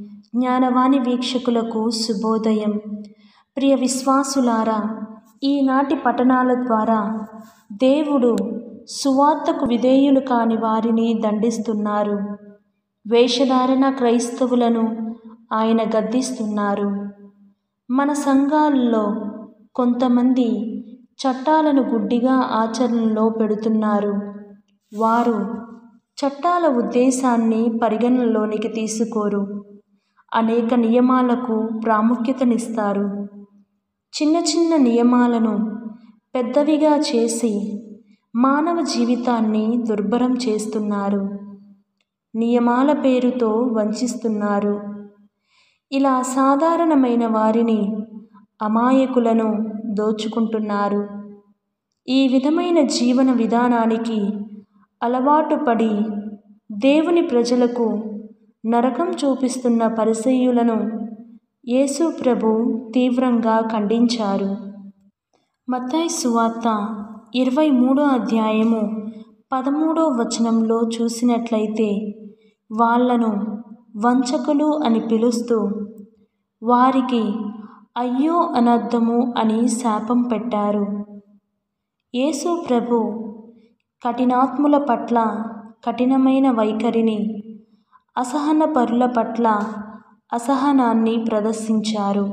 జ్ఞానవాణి వీక్షకులకు శుభోదయం ప్రియ విశ్వాసులారా ఈనాటి పఠనాల ద్వారా దేవుడు సువార్తకు విధేయులు కాని వారిని దండిస్తున్నారు వేషధారణ క్రైస్తవులను ఆయన గద్దిస్తున్నారు మన సంఘాల్లో కొంతమంది చట్టాలను గుడ్డిగా ఆచరణలో పెడుతున్నారు వారు చట్టాల ఉద్దేశాన్ని పరిగణనలోనికి తీసుకోరు అనేక నియమాలకు ప్రాముఖ్యతనిస్తారు చిన్న చిన్న నియమాలను పెద్దవిగా చేసి మానవ జీవితాన్ని దుర్భరం చేస్తున్నారు నియమాల పేరుతో వంచిస్తున్నారు ఇలా సాధారణమైన వారిని అమాయకులను దోచుకుంటున్నారు ఈ విధమైన జీవన విధానానికి అలవాటు పడి దేవుని ప్రజలకు నరకం చూపిస్తున్న పరిసయ్యులను యేసు ప్రభు తీవ్రంగా ఖండించారు మత్తాయి సువార్త ఇరవై మూడో అధ్యాయము పదమూడో వచనంలో చూసినట్లయితే వాళ్లను వంచకులు అని పిలుస్తూ వారికి అయ్యో అనర్థము అని శాపం పెట్టారు యేసు ప్రభు కఠినాత్ముల పట్ల కఠినమైన వైఖరిని అసహన పరుల పట్ల అసహనాన్ని ప్రదర్శించారు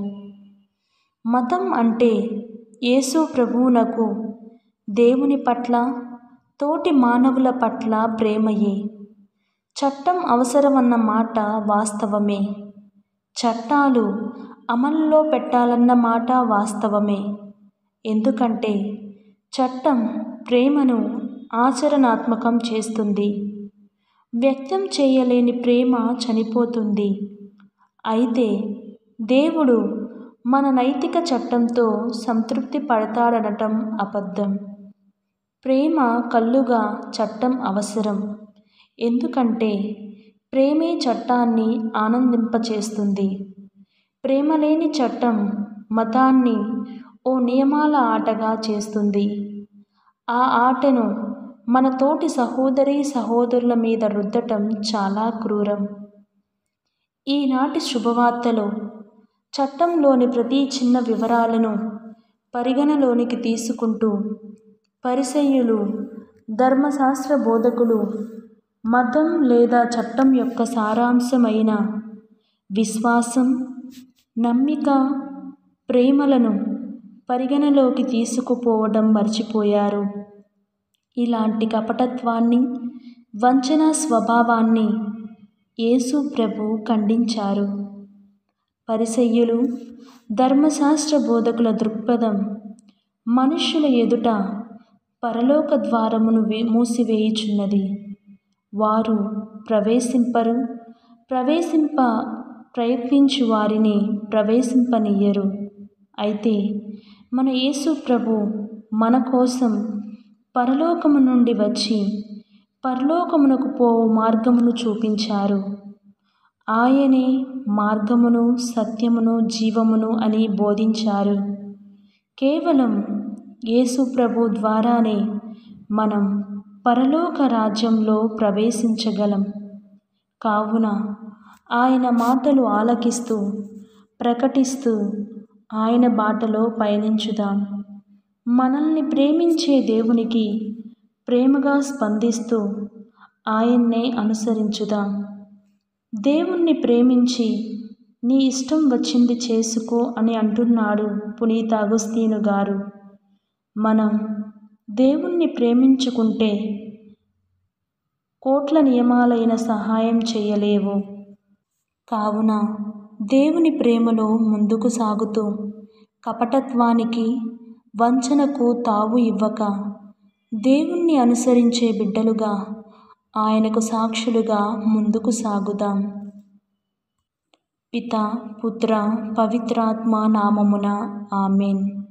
మతం అంటే యేసు ప్రభువునకు దేవుని పట్ల తోటి మానవుల పట్ల ప్రేమయే చట్టం అవసరమన్న మాట వాస్తవమే చట్టాలు అమల్లో పెట్టాలన్న మాట వాస్తవమే ఎందుకంటే చట్టం ప్రేమను ఆచరణాత్మకం చేస్తుంది వ్యక్తం చేయలేని ప్రేమ చనిపోతుంది అయితే దేవుడు మన నైతిక చట్టంతో సంతృప్తి పడతాడనటం అబద్ధం ప్రేమ కల్లుగా చట్టం అవసరం ఎందుకంటే ప్రేమే చట్టాన్ని ఆనందింపచేస్తుంది ప్రేమ లేని చట్టం మతాన్ని ఓ నియమాల ఆటగా చేస్తుంది ఆ ఆటను మన తోటి సహోదరి సహోదరుల మీద రుద్దటం చాలా క్రూరం ఈనాటి శుభవార్తలో చట్టంలోని ప్రతి చిన్న వివరాలను పరిగణలోనికి తీసుకుంటూ పరిసయ్యులు ధర్మశాస్త్ర బోధకులు మతం లేదా చట్టం యొక్క సారాంశమైన విశ్వాసం నమ్మిక ప్రేమలను పరిగణలోకి తీసుకుపోవడం మర్చిపోయారు ఇలాంటి కపటత్వాన్ని వంచన స్వభావాన్ని యేసు ప్రభు ఖండించారు పరిసయ్యులు ధర్మశాస్త్ర బోధకుల దృక్పథం మనుష్యుల ఎదుట పరలోక ద్వారమును మూసివేయుచున్నది వారు ప్రవేశింపరు ప్రవేశింప ప్రయత్నించు వారిని ప్రవేశింపనియ్యరు అయితే మన యేసు ప్రభు మన కోసం పరలోకము నుండి వచ్చి పరలోకమునకు పోవు మార్గమును చూపించారు ఆయనే మార్గమును సత్యమును జీవమును అని బోధించారు కేవలం యేసు ప్రభు ద్వారానే మనం పరలోక రాజ్యంలో ప్రవేశించగలం కావున ఆయన మాటలు ఆలకిస్తూ ప్రకటిస్తూ ఆయన బాటలో పయనించుదాం మనల్ని ప్రేమించే దేవునికి ప్రేమగా స్పందిస్తూ ఆయన్నే అనుసరించుదాం దేవుణ్ణి ప్రేమించి నీ ఇష్టం వచ్చింది చేసుకో అని అంటున్నాడు పునీత అగస్తీను గారు మనం దేవుణ్ణి ప్రేమించుకుంటే కోట్ల నియమాలైన సహాయం చేయలేవు కావున దేవుని ప్రేమలో ముందుకు సాగుతూ కపటత్వానికి వంచనకు తావు ఇవ్వక దేవుణ్ణి అనుసరించే బిడ్డలుగా ఆయనకు సాక్షులుగా ముందుకు సాగుదాం పిత పుత్ర పవిత్రాత్మ నామమున ఆమెన్